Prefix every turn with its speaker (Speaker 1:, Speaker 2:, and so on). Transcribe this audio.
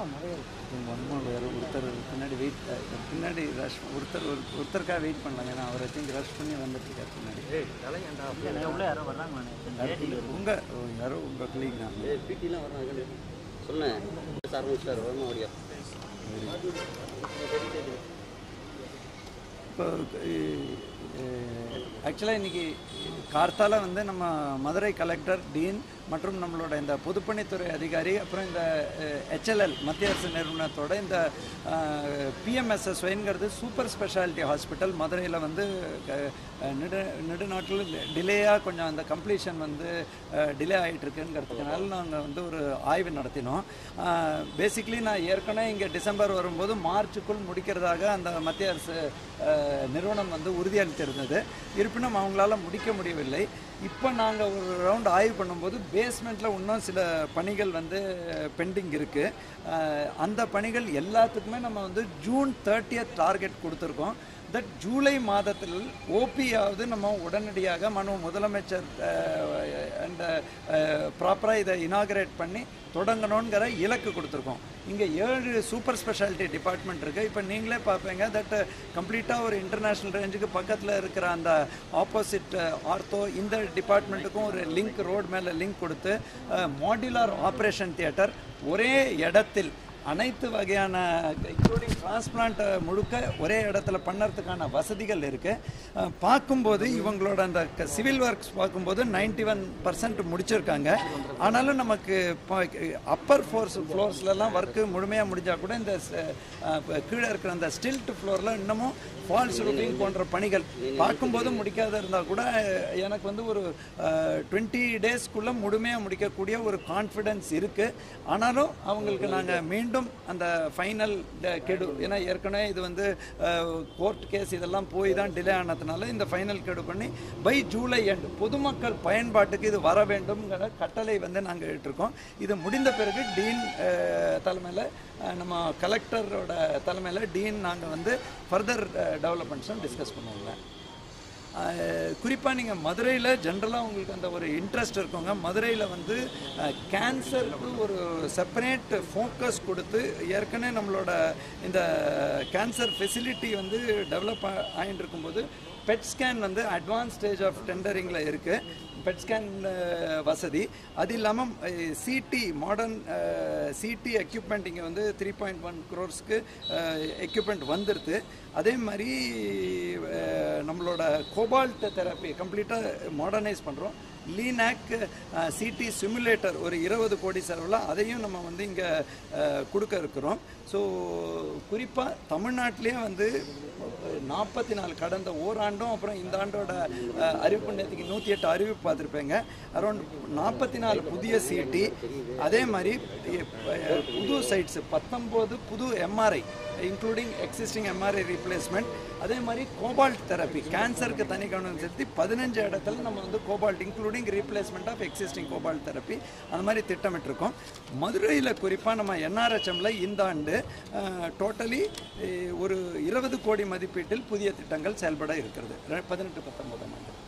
Speaker 1: one more வேறு ஒருத்தர் பின்னாடி வெயிட் பின்னாடி ரஷ் ஒருத்தர் ஒரு ஒருத்தருக்காக வெயிட் பண்ணலாங்க ஏன்னா அவரை திங்க் ரஷ் பண்ணி வந்துட்டு இருக்காரு பின்னாடி
Speaker 2: உள்ள யாரோ வர்றாங்க
Speaker 1: உங்கள் யாரோ உங்கள் கிளிக் தான்
Speaker 3: பிடிலாம் வர்றாங்க சொன்னேன் சார் முடிச்சிட்டாரு வரணும் ஓடியா
Speaker 1: இப்போ ஆக்சுவலாக இன்றைக்கி கார்த்தால வந்து நம்ம மதுரை கலெக்டர் டீன் மற்றும் நம்மளோட இந்த பொதுப்பணித்துறை அதிகாரி அப்புறம் இந்த ஹெச்எல்எல் மத்திய அரசு நிறுவனத்தோட இந்த பிஎம்எஸ்எஸ்ஒய்ங்கிறது சூப்பர் ஸ்பெஷாலிட்டி ஹாஸ்பிட்டல் மதுரையில் வந்து அஹ், அஹ், நெடு நெடுநாட்டில் டிலேயாக கொஞ்சம் அந்த கம்ப்ளீஷன் வந்து டிலே ஆகிட்டு இருக்குங்கிறதுனால நாங்கள் வந்து ஒரு ஆய்வு நடத்தினோம் பேசிக்லி நான் ஏற்கனவே இங்கே டிசம்பர் வரும்போது மார்ச்சுக்குள் முடிக்கிறதாக அந்த மத்திய அரசு அஹ், நிறுவனம் வந்து உறுதியளித்திருந்தது இருப்பினும் அவங்களால முடிக்க முடியவில்லை இப்போ நாங்கள் ஒரு ரவுண்ட் ஆய்வு பண்ணும்போது பேஸ்மெண்ட்டில் இன்னும் சில பணிகள் வந்து பெண்டிங் இருக்குது அந்த பணிகள் எல்லாத்துக்குமே நம்ம வந்து ஜூன் தேர்ட்டியத் டார்கெட் கொடுத்துருக்கோம் தட் ஜூலை மாதத்தில் ஓபியாவது நம்ம உடனடியாக மனு முதலமைச்சர் அண்ட் ப்ராப்பராக இதை இனாகரேட் பண்ணி தொடங்கணுங்கிற இலக்கு கொடுத்துருக்கோம் இங்கே ஏழு சூப்பர் ஸ்பெஷாலிட்டி டிபார்ட்மெண்ட் இருக்குது இப்போ நீங்களே பார்ப்பீங்க தட் கம்ப்ளீட்டாக ஒரு இன்டர்நேஷ்னல் ரேஞ்சுக்கு பக்கத்தில் இருக்கிற அந்த ஆப்போசிட் ஆர்த்தோ இந்த டிபார்ட்மெண்ட்டுக்கும் ஒரு லிங்க் ரோடு மேலே லிங்க் கொடுத்து மாடுலார் ஆப்ரேஷன் தியேட்டர் ஒரே இடத்தில் அனைத்து வகையான இன்க்ளூடிங் டிரான்ஸ்பிளான்ட் முழுக்க ஒரே இடத்துல பண்ணறதுக்கான வசதிகள் இருக்குது பார்க்கும்போது இவங்களோட அந்த சிவில் ஒர்க்ஸ் பார்க்கும்போது நைன்டி ஒன் பர்சன்ட் முடிச்சிருக்காங்க ஆனாலும் நமக்கு அப்பர் ஃபோர்ஸ் ஃப்ளோர்ஸ்லலாம் ஒர்க்கு முழுமையாக முடிஞ்சால் கூட இந்த ச- அஹ், இப்ப கீழே இருக்கிற அந்த ஸ்டில்ட் ஃப்ளோரில் இன்னமும் ஃபால்ஸ் ரூட்டிங் போன்ற பணிகள் பார்க்கும்போது முடிக்காத இருந்தால் கூட எனக்கு வந்து ஒரு டுவெண்ட்டி டேஸ்க்குள்ளே முழுமையாக முடிக்கக்கூடிய ஒரு கான்ஃபிடென்ஸ் இருக்குது ஆனாலும் அவங்களுக்கு நாங்கள் மீண்டும் அந்த ஃபைனல் கெடு ஏன்னா ஏற்கனவே இது வந்து கோர்ட் கேஸ் இதெல்லாம் போய் தான் டிலே ஆனதுனால இந்த ஃபைனல் கெடு பண்ணி பை ஜூலை எண்ட் பொதுமக்கள் பயன்பாட்டுக்கு இது வர வேண்டும்ங்கிற கட்டளை வந்து நாங்கள் இட்டிருக்கோம் இது முடிந்த பிறகு டீன் தலைமையில் நம்ம கலெக்டரோட தலைமையில் டீன் நாங்கள் வந்து ஃபர்தர் டெவலப்மெண்ட்ஸும் டிஸ்கஸ் பண்ணுவோங்க குறிப்பாக நீங்கள் மதுரையில் ஜென்ரலாக உங்களுக்கு அந்த ஒரு இன்ட்ரெஸ்ட் இருக்கவங்க மதுரையில் வந்து கேன்சருக்கு ஒரு செப்பரேட் ஃபோக்கஸ் கொடுத்து ஏற்கனவே நம்மளோட இந்த கேன்சர் ஃபெசிலிட்டி வந்து டெவலப் ஆகிட்டு இருக்கும்போது பெட் ஸ்கேன் வந்து அட்வான்ஸ் ஸ்டேஜ் ஆஃப் டெண்டரிங்கில் இருக்குது பெட் ஸ்கேன் வசதி அது இல்லாமல் சிடி மாடர்ன் சிடி எக்யூப்மெண்ட் இங்கே வந்து த்ரீ பாயிண்ட் ஒன் க்ரோர்ஸ்க்கு எக்யூப்மெண்ட் வந்துடுது அதே மாதிரி அஹ், நம்மளோட கோபால்ட் தெரப்பி கம்ப்ளீட்டாக மாடர்னைஸ் பண்ணுறோம் லீனாக் சிடி சிமுலேட்டர் ஒரு இருபது கோடி செலவில் அதையும் நம்ம வந்து இங்கே கொடுக்க இருக்கிறோம் ஸோ குறிப்பாக தமிழ்நாட்டிலே வந்து நாற்பத்தி நாலு கடந்த ஓராண்டும் அப்புறம் இந்த ஆண்டோட அஹ், அறிவிப்பு நேற்றுக்கு நூற்றி எட்டு அறிவிப்பு பார்த்துருப்பேங்க அரௌண்ட் நாற்பத்தி நாலு புதிய சிடி அதே மாதிரி அஹ், புது சைட்ஸ் பத்தொம்போது புது MRI including existing MRI replacement அதே மாதிரி கோபால்ட் தெரப்பி கேன்சருக்கு தனி கவனம் செலுத்தி பதினஞ்சு இடத்துல நம்ம வந்து cobalt including replacement of existing cobalt therapy அந்த மாதிரி திட்டமிட்டிருக்கோம் மதுரையில் குறிப்பாக நம்ம என்ஆர்ஹெச்எம்ல இந்த ஆண்டு டோட்டலி ஒரு இருபது கோடி மதிப்பீட்டில் புதிய திட்டங்கள் செயல்பட இருக்கிறது ரெ- பதினெட்டு பத்தொன்பதாம் ஆண்டு